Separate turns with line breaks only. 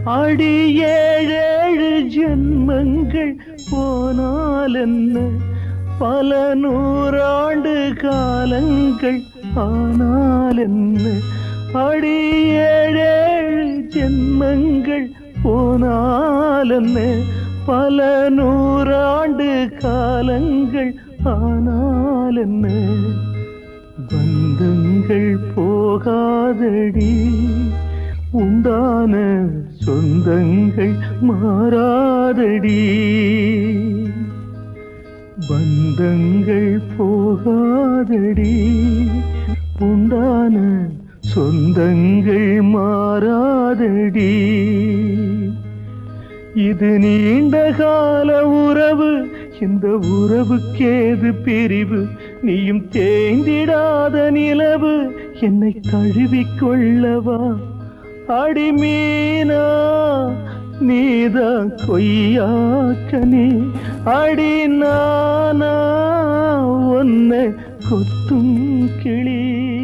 அடி ஏழேழு ஜென்மங்கள் போனால் என்ன பல நூறாண்டு காலங்கள் ஆனால் என்ன அடி ஏழேழு ஜென்மங்கள் போனால் என்ன பல நூறாண்டு காலங்கள் ஆனால் என்ன பந்தங்கள் போகாதடி உண்டான சொந்தங்கள் மாறாதடி பந்தங்கள் போகாதடி உண்டான சொந்தங்கள் மாறாதடி இது நீண்ட கால உறவு இந்த உறவுக்கேது பிரிவு நீயும் தேய்ந்திடாத நிலவு என்னை தழுவிக் கொள்ளவா அடிமீனா நீதான் கொய்யாக்கனே அடி நானா உன்னை கொத்தும் கிளி